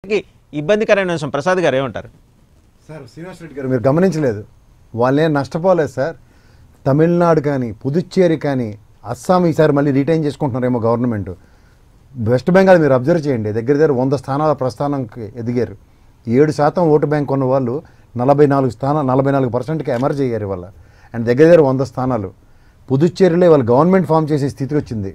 కి ఇబ్బందికరమైన అంశం ప్రసాద్ గారు ఏమంటారు సార్ శ్రీనివాస్ రెడ్డి గారు మీరు గమనించలేదు వాళ్ళేం నష్టపోలేదు సార్ తమిళనాడు కానీ పుదుచ్చేరి కానీ అస్సాం ఈసారి మళ్ళీ రిటైన్ చేసుకుంటున్నారేమో గవర్నమెంట్ వెస్ట్ బెంగాల్ మీరు అబ్జర్వ్ చేయండి దగ్గర దగ్గర వంద స్థానాల ప్రస్థానంకి ఎదిగారు ఏడు శాతం ఓటు బ్యాంక్ ఉన్న వాళ్ళు నలభై నాలుగు స్థానాలు నలభై నాలుగు పర్సెంట్కి ఎమర్జ్ అయ్యారు ఇవాళ అండ్ దగ్గర దగ్గర వంద స్థానాలు పుదుచ్చేరిలో ఇవాళ గవర్నమెంట్ ఫామ్ చేసే స్థితికి వచ్చింది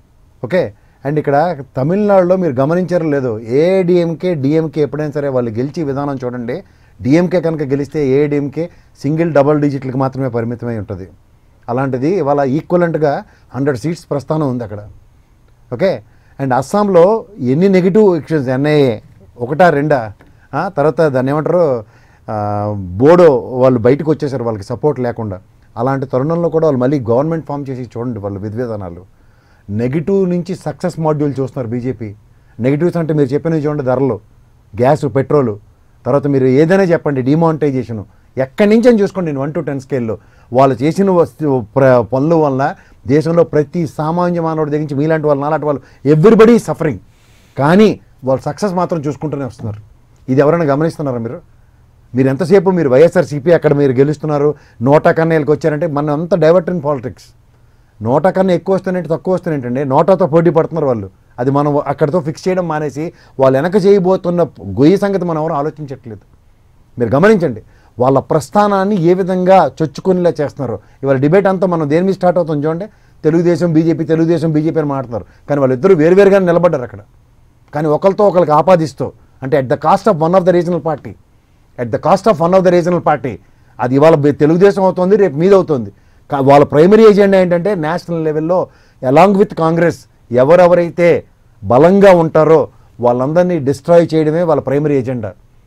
ఓకే అండ్ ఇక్కడ తమిళనాడులో మీరు గమనించారో లేదో ఏఐడిఎంకే డిఎంకే ఎప్పుడైనా సరే వాళ్ళు గెలిచి విధానం చూడండి డిఎంకే కనుక గెలిస్తే ఏఐడిఎంకే సింగిల్ డబల్ డిజిట్లకు మాత్రమే పరిమితమై ఉంటుంది అలాంటిది ఇవాళ ఈక్వలెంట్గా హండ్రెడ్ సీట్స్ ప్రస్థానం ఉంది అక్కడ ఓకే అండ్ అస్సాంలో ఎన్ని నెగిటివ్ ఎక్షన్స్ ఎన్ఐఏ ఒకటా రెండా ఆ, తర్వాత దాన్ని ఏమంటారు ఆ, బోడో వాళ్ళు బయటకు వచ్చేసారు వాళ్ళకి సపోర్ట్ లేకుండా అలాంటి తరుణంలో కూడా వాళ్ళు మళ్ళీ గవర్నమెంట్ ఫామ్ చేసి చూడండి వాళ్ళు విధివిధానాలు నెగిటివ్ నుంచి సక్సెస్ మాడ్యూల్ చూస్తున్నారు బీజేపీ నెగిటివ్స్ అంటే మీరు చెప్పినవి చూడండి ధరలు గ్యాస్ పెట్రోలు తర్వాత మీరు ఏదైనా చెప్పండి డిమానిటైజేషన్ ఎక్కడి నుంచి అని చూసుకోండి నేను వన్ టు టెన్ స్కేల్లో వాళ్ళు చేసిన వస్తు ప్ర- పనుల వల్ల దేశంలో ప్రతి సామాన్య మానవుడి దగ్గర నుంచి మీలాంటి వాళ్ళు నాలాంటి వాళ్ళు ఎవ్రీబడి సఫరింగ్ కానీ వాళ్ళు సక్సెస్ మాత్రం చూసుకుంటూనే వస్తున్నారు ఇది ఎవరైనా గమనిస్తున్నారా మీరు మీరు ఎంతసేపు మీరు వైఎస్ఆర్సీపీ అక్కడ మీరు గెలుస్తున్నారు నోటా కన్నయ్యలకు వచ్చారంటే మన అంతా డైవర్ట్ ఇన్ పాలిటిక్స్ నోటా కన్నా ఎక్కువ వస్తానంటే తక్కువ వస్తానంటండి నోటాతో పోటీ పడుతున్నారు వాళ్ళు అది మనం అక్కడితో ఫిక్స్ చేయడం మానేసి వాళ్ళు వెనక చేయబోతున్న గొయ్యి సంగతి మనం ఎవరు ఆలోచించట్లేదు మీరు గమనించండి వాళ్ళ ప్రస్థానాన్ని ఏ విధంగా చొచ్చుకునేలా చేస్తున్నారు ఇవాళ డిబేట్ అంతా మనం దేని మీద స్టార్ట్ అవుతుంది చూడండి తెలుగుదేశం బీజేపీ తెలుగుదేశం బీజేపీ అని మాట్లాడుతున్నారు కానీ వాళ్ళిద్దరూ వేరువేరుగా నిలబడ్డారు అక్కడ కానీ ఒకరితో ఒకరికి ఆపాదిస్తూ అంటే at the cost of one of the regional party at the cost of one of the regional party అది ఇవాళ బి- తెలుగుదేశం అవుతుంది రేపు మీద అవుతుంది కా- వాళ్ళ ప్రైమరీ ఎజెండా ఏంటంటే నేషనల్ లెవెల్లో అలాంగ్ విత్ కాంగ్రెస్ ఎవరెవరైతే బలంగా ఉంటారో వాళ్ళందరినీ డిస్ట్రాయ్ చేయడమే వాళ్ళ ప్రైమరీ ఎజెండా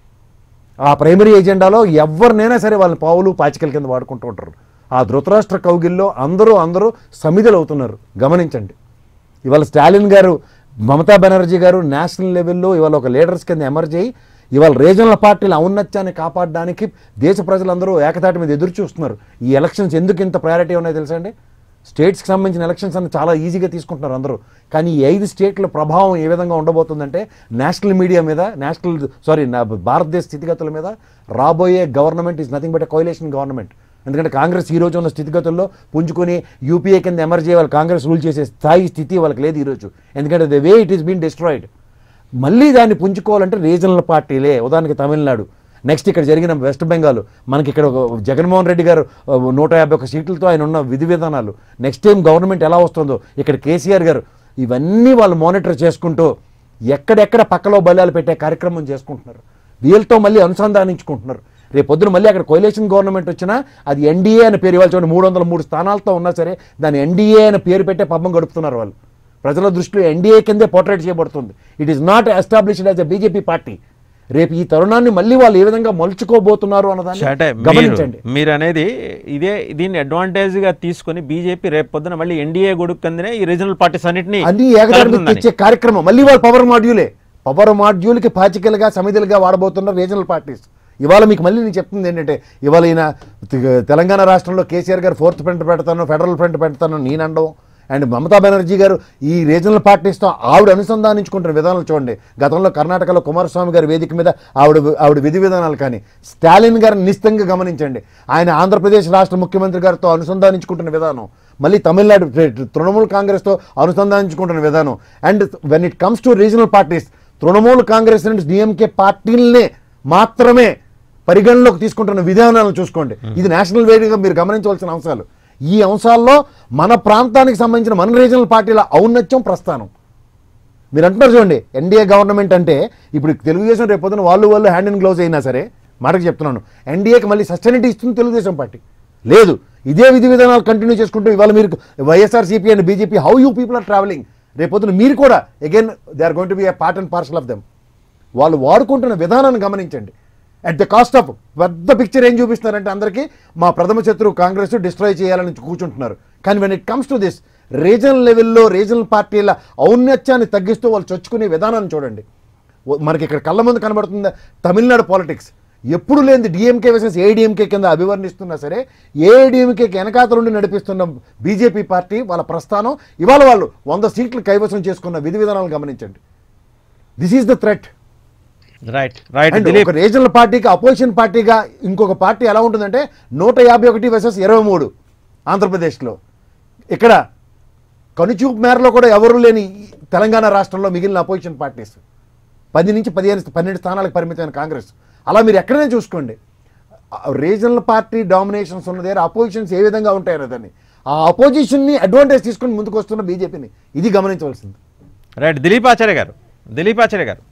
ఆ ప్రైమరీ ఎజెండాలో ఎవరినైనా సరే వాళ్ళని పావులు పాచికల కింద వాడుకుంటూ ఉంటారు ఆ ధృతరాష్ట్ర కౌగిల్లో అందరూ అందరూ సమిధులు అవుతున్నారు గమనించండి ఇవాళ స్టాలిన్ గారు మమతా బెనర్జీ గారు నేషనల్ లెవెల్లో ఇవాళ ఒక లీడర్స్ కింద ఎమర్జ్ అయ్యి ఇవాళ రీజనల్ పార్టీల ఔన్నత్యాన్ని కాపాడడానికి దేశ ప్రజలందరూ ఏకతాటి మీద ఎదురు చూస్తున్నారు ఈ ఎలక్షన్స్ ఎందుకు ఇంత ప్రయారిటీ ఉన్నాయో తెలుసా అండి స్టేట్స్కి సంబంధించిన ఎలక్షన్స్ అన్ని చాలా ఈజీగా తీసుకుంటున్నారు అందరూ కానీ ఈ ఐదు స్టేట్ల ప్రభావం ఏ విధంగా ఉండబోతుందంటే నేషనల్ మీడియా మీద నేషనల్ సారీ నా భారతదేశ స్థితిగతుల మీద రాబోయే government is nothing but coalition government ఎందుకంటే కాంగ్రెస్ ఈ రోజు ఉన్న స్థితిగతుల్లో పుంజుకొని యూపీఏ కింద ఎమర్జీ వాళ్ళు కాంగ్రెస్ రూల్ చేసే స్థాయి స్థితి వాళ్ళకి లేదు ఈరోజు ఎందుకంటే the way it is been destroyed మళ్ళీ దాన్ని పుంజుకోవాలంటే రీజనల్ పార్టీలే ఉదాహరణకి తమిళనాడు నెక్స్ట్ ఇక్కడ జరిగిన వెస్ట్ బెంగాల్ మనకి ఇక్కడ ఒక జగన్మోహన్ రెడ్డి గారు ఆ, నూట యాభై ఒక సీట్లతో ఆయన ఉన్న విధి విధానాలు నెక్స్ట్ టైం గవర్నమెంట్ ఎలా వస్తుందో ఇక్కడ కేసీఆర్ గారు ఇవన్నీ వాళ్ళు మానిటర్ చేసుకుంటూ ఎక్కడెక్కడ పక్కలో బలాలు పెట్టే కార్యక్రమం చేసుకుంటున్నారు వీళ్ళతో మళ్ళీ అనుసంధానించుకుంటున్నారు రేపు పొద్దున మళ్ళీ అక్కడ కొయిలేషన్ గవర్నమెంట్ వచ్చినా అది ఎన్డీఏ అని పేరు ఇవాళ చూడండి మూడు వందల మూడు స్థానాలతో ఉన్నా సరే దాన్ని ఎన్డీఏ అని పేరు పెట్టే పబ్బం గడుపుతున్నారు వాళ్ళు ప్రజల దృష్టిలో ఎన్డీఏ కిందే పోర్ట్రేట్ చేయబడుతుంది it is not established as a BJP party రేపు ఈ తరుణాన్ని మళ్ళీ వాళ్ళు ఏ విధంగా మలుచుకోబోతున్నారు అంటే అన్నదాన్ని మీరు గమనించండి మీరు అనేది ఇదే దీన్ని అడ్వాంటేజ్ గా తీసుకొని బీజేపీ రేపు పొద్దున మళ్ళీ ఎన్డీఏ గొడుగు కిందనే ఈ రీజనల్ పార్టీస్ అన్నింటినీ అన్ని ఏకదాటి కలుపుతుందని. తెచ్చే కార్యక్రమం మళ్ళీ వాళ్ళు పవర్ మాడ్యూలే పవర్ మాడ్యూల్కి పాచికలుగా సమిధులుగా వాడబోతున్న రీజనల్ పార్టీస్ ఇవాళ మీకు మళ్ళీ నేను చెప్తుంది ఏంటంటే ఇవాళ ఈయన తె- తెలంగాణ రాష్ట్రంలో కేసీఆర్ గారు ఫోర్త్ ఫ్రంట్ పెడతాను ఫెడరల్ ఫ్రంట్ పెడతాను నేను అనడం అండ్ మమతా బెనర్జీ గారు ఈ రీజనల్ పార్టీస్తో ఆవిడ అనుసంధానించుకుంటున్న విధానాలు చూడండి గతంలో కర్ణాటకలో కుమారస్వామి గారి వేదిక మీద ఆవిడ ఆవిడ విధి విధానాలు కానీ స్టాలిన్ గారిని నిశ్చితంగా గమనించండి ఆయన ఆంధ్రప్రదేశ్ రాష్ట్ర ముఖ్యమంత్రి గారితో అనుసంధానించుకుంటున్న విధానం మళ్ళీ తమిళనాడు తృణమూల్ కాంగ్రెస్తో అనుసంధానించుకుంటున్న విధానం and when it comes to regional parties Trinamool Congress and DMK పార్టీలనే మాత్రమే పరిగణలోకి తీసుకుంటున్న విధానాలను చూసుకోండి ఇది నేషనల్ వేదికగా మీరు గమనించవలసిన అంశాలు ఈ అంశాల్లో మన ప్రాంతానికి సంబంధించిన మన రీజనల్ పార్టీల ఔన్నత్యం ప్రస్థానం మీరు అంటున్నారు చూడండి ఎన్డీఏ గవర్నమెంట్ అంటే ఇప్పుడు తెలుగుదేశం రేపు పొద్దున వాళ్ళు వాళ్ళు హ్యాండ్ అండ్ గ్లౌజ్ అయినా సరే మాటకు చెప్తున్నాను ఎన్డీఏకి మళ్ళీ సస్టైనిటీ ఇస్తుంది తెలుగుదేశం పార్టీ లేదు ఇదే విధి విధానాలు కంటిన్యూ చేసుకుంటూ ఇవాళ మీరు YSRCP and BJP how you people are travelling రేపు పొద్దున మీరు కూడా again they are going to be a part and parcel of them వాళ్ళు వాడుకుంటున్న విధానాన్ని గమనించండి అట్ ద కాస్ట్ ఆఫ్ పెద్ద పిక్చర్ ఏం చూపిస్తున్నారంటే అందరికీ మా ప్రథమ శత్రువు కాంగ్రెస్ డిస్ట్రాయ్ చేయాలని కూర్చుంటున్నారు కానీ when it comes to this regional లెవెల్లో రీజనల్ పార్టీల ఔన్నత్యాన్ని తగ్గిస్తూ వాళ్ళు చొచ్చుకునే విధానాన్ని చూడండి ఓ- మనకి ఇక్కడ కళ్ళ ముందు కనబడుతుంది తమిళనాడు పాలిటిక్స్ ఎప్పుడు లేని డిఎంకే వర్సెస్ ఏడీఎంకే కింద అభివర్ణిస్తున్నా సరే ఏడీఎంకేకి వెనకాతలుండి నడిపిస్తున్న బీజేపీ పార్టీ వాళ్ళ ప్రస్థానం ఇవాళ వాళ్ళు వంద సీట్లు కైవసం చేసుకున్న విధి విధానాలు గమనించండి this is the threat right right and Dilip ఒక రీజనల్ పార్టీకి అపోజిషన్ పార్టీగా ఇంకొక పార్టీ ఎలా ఉంటుందంటే నూట యాభై ఒకటి వర్సెస్ ఇరవై మూడు ఆంధ్రప్రదేశ్లో ఇక్కడ కనుచూపు మేరలో కూడా ఎవరు లేని ఈ తెలంగాణ రాష్ట్రంలో మిగిలిన అపోజిషన్ పార్టీస్ పది నుంచి పదిహేను పన్నెండు స్థానాలకు పరిమితమైన కాంగ్రెస్ అలా మీరు ఎక్కడైనా చూసుకోండి రీజనల్ పార్టీ డామినేషన్స్ ఉన్న దగ్గర అపోజిషన్స్ ఏ విధంగా ఉంటాయో దాన్ని ఆ అపోజిషన్ని అడ్వాంటేజ్ తీసుకుని ముందుకు వస్తున్న బీజేపీని ఇది గమనించవలసింది రైట్ దిలీప్ ఆచార్య గారు దిలీప్ ఆచార్య గారు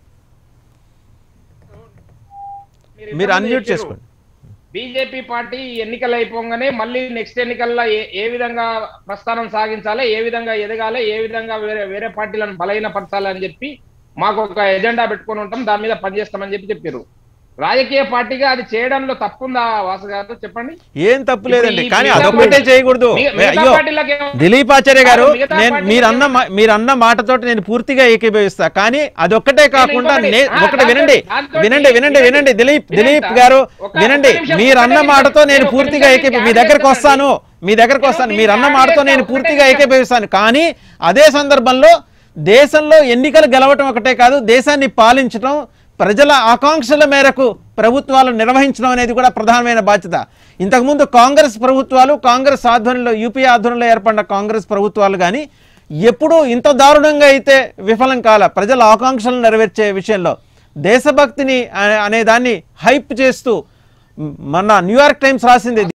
మీరు అన్మ్యూట్ చేసుకోండి బీజేపీ పార్టీ ఎన్నికలు అయిపోగానే మళ్ళీ నెక్స్ట్ ఎన్నికల్లో ఏ ఏ విధంగా ప్రస్థానం సాగించాలి ఏ విధంగా ఎదగాలి ఏ విధంగా వేరే వేరే పార్టీలను బలహీనపరచాలి అని చెప్పి మాకు ఒక ఎజెండా పెట్టుకొని ఉంటాం దాని మీద పనిచేస్తామని చెప్పి చెప్పారు రాజకీయ పార్టీగా అది చేయడంలో తప్పుందా వాసు గారు చెప్పండి ఏం తప్పు లేదండి ఇప్పుడు ఈ కానీ మిగతా అదొక్కటే పార్టీ- చేయకూడదు మిగ- మిగతా అయ్యో పార్టీలకు ఏమో- దిలీప్ ఆచార్య గారు మిగతా నేను పార్టీలకు మీరు అన్న ఏమో- మా- మీరు అన్న మాటతోటి నేను పూర్తిగా ఏకీభవిస్తా కానీ అదొక్కటే కాకుండా ఇంకొకటి- నే- ఆ, ఒకటి దాంతో- వినండి దాంతో వినండి వినండి వినండి. వినండి దిలీప్ వినండి దిలీప్ సార్. గారు ఒక- వినండి ఒక నిమిషం, మీరు ఒకటే అన్న నిమిషం, మాటతో నేను నేను ఒక పూర్తిగా నిమిషం ఏకీభవి మీ క్యాన్సిల్ దగ్గరకు వస్తాను మీ దగ్గరకు నేను వస్తాను దీన్ని మీరు అన్న యాడ్ మాటతో చేస్తా, నేను ఒకటే పూర్తిగా నిమిషం. ఏకీభవిస్తాను కానీ అదే సందర్భంలో దేశంలో ఎన్నికలు గెలవటం ఒకటే కాదు దేశాన్ని పాలించడం ప్రజల ఆకాంక్షల మేరకు ప్రభుత్వాలు నిర్వహించడం అనేది కూడా ప్రధానమైన బాధ్యత ఇంతకుముందు కాంగ్రెస్ ప్రభుత్వాలు కాంగ్రెస్ ఆధ్వర్యంలో యూపీఏ ఆధ్వర్యంలో ఏర్పడిన కాంగ్రెస్ ప్రభుత్వాలు కానీ ఎప్పుడూ ఇంత దారుణంగా అయితే విఫలం కాల ప్రజల ఆకాంక్షలను నెరవేర్చే విషయంలో దేశభక్తిని అనే- అనే దాన్ని హైప్ చేస్తూ మ్, మొన్న న్యూయార్క్ టైమ్స్ రాసింది